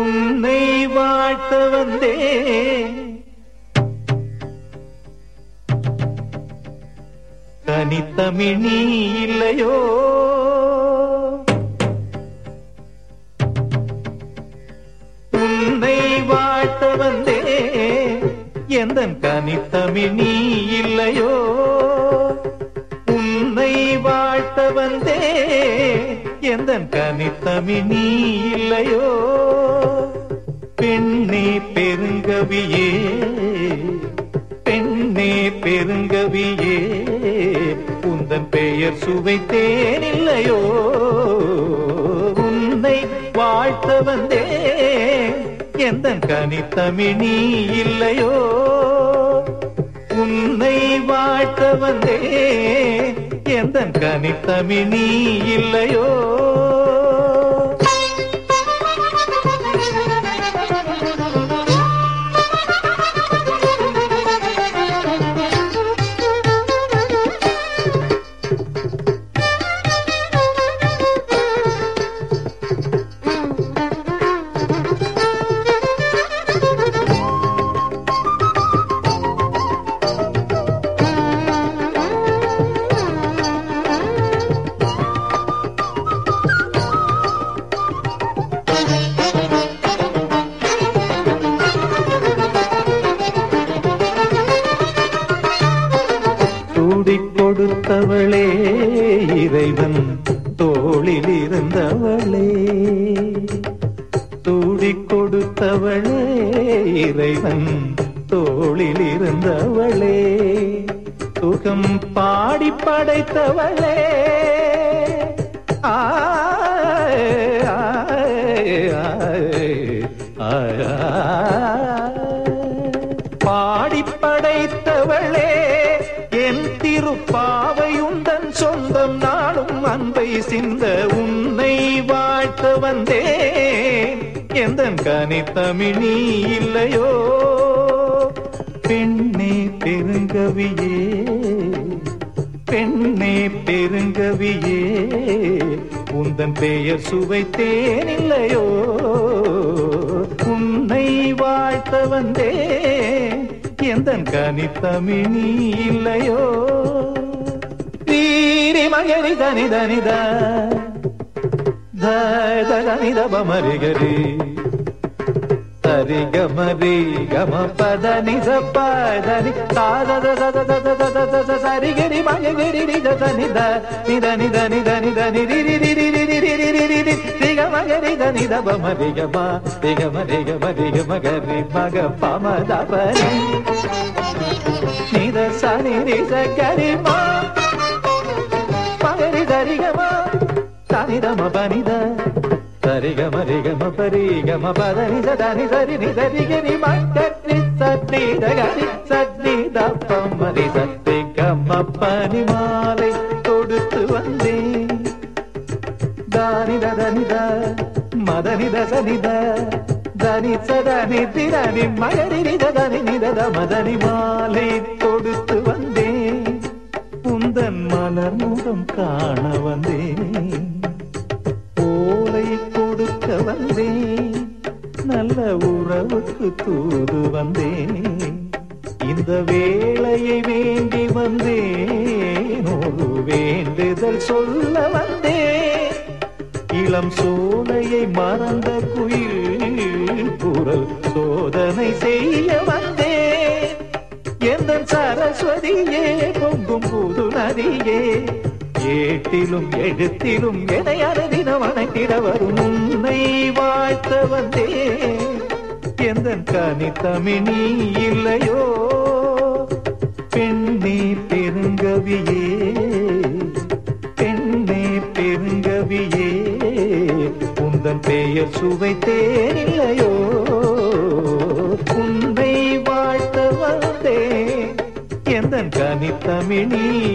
உன்னை வாழ்த்த வந்தே தனித்தமிழ் நீ இல்லையோ உன்னை வாழ்த்த வந்தே எந்த கனித்தமிழ் நீ இல்லையோ உன்னை வாழ்த்த வந்தே எந்த கனித்தமிழ் நீ இல்லையோ பெண்ணே பெருங்கவியே பெண்ணே பெருங்கவியே உந்தன் பெயர் சுவைத்தேன் இல்லையோ உன்னை வாழ்த்த வந்தே எந்த கனித்தமிழ் நீ இல்லையோ உன்னை வாழ்த்த வந்தே எந்த கனித்தமிழ் நீ இல்லையோ சூடிக் கொடுத்தவளே இறைவன் தோளில் இருந்தவளே சூடிக் கொடுத்தவளே இறைவன் தோளில் இருந்தவளே சுகம் பாடி படைத்தவளே ஆய், ஆய், ஆய், ஆய், ஆய். பாடி படைத்தவளே என் திருப்பாவையுந்தன் சொந்தம் நாளும் அன்பை சிந்த உன்னை வாழ்த்த வந்தேன் எந்த கனித்தமிழ் நீ இல்லையோ பெண்ணே பெருங்கவியே பெண்ணே பெருங்கவியே உந்தன் பெயர் சுவைத்தேன் இல்லையோ உன்னை வாழ்த்த வந்தே எந்த கனித்தமிழ் நீ இல்லையோ வீரி மகரி தனி தனித தனித பமரிகரி சரி கமரி கம பத நிச பதனி சாத சரி கரி மகரி நித நித நித நித நித நித நிரி ரி ரி ரி ரி ரி ரி ரி ரி ரி ரிக மகரி த நித பம ரிக ம ரிக ம ரிக ம ரிக மகரி மக பம தபரி நித சனி ரி ச கரி ம மகரி தரிக ம தனித ம பனித சரிகம ரிகம பரிகம பதனி சதனி சரி நி சரி கரி மக்கி சத்தி தகரி சத்தி தப்பமரி சத்தி கம்ம பனி மாலை கொடுத்து வந்தேன் தானி தனித மதனி தசனித தனி சதனி திரணி மகரி நிதனி நிதத மதனி மாலை கொடுத்து வந்தேன் உந்தன் மலர் முகம் காண வந்தேன் ஓலை கொடுக்க வந்தேன் நல்ல உறவுக்கு தூது வந்தேன் இந்த வேளையை வேண்டி வந்தேன் ஒரு வேண்டுதல் சொல்ல வந்தேன் இளம் சோலையை மறந்த குயில் குரல் சோதனை செய்ய வந்தேன் எந்த சரஸ்வதியே பொங்கும் புது நதியே ஏட்டிலும் எழுத்திலும் என அனுதினம் அணைத்திட வரும் உன்னை வாழ்த்த வந்தே எந்த கனித்தமிழ் நீ இல்லையோ பெண்ணே பெருங்கவியே பெண்ணே பெருங்கவியே உந்தன் பெயர் சுவைத்தேன் இல்லையோ உன்னை வாழ்த்த வந்தே எந்த கனித்தமிழ் நீ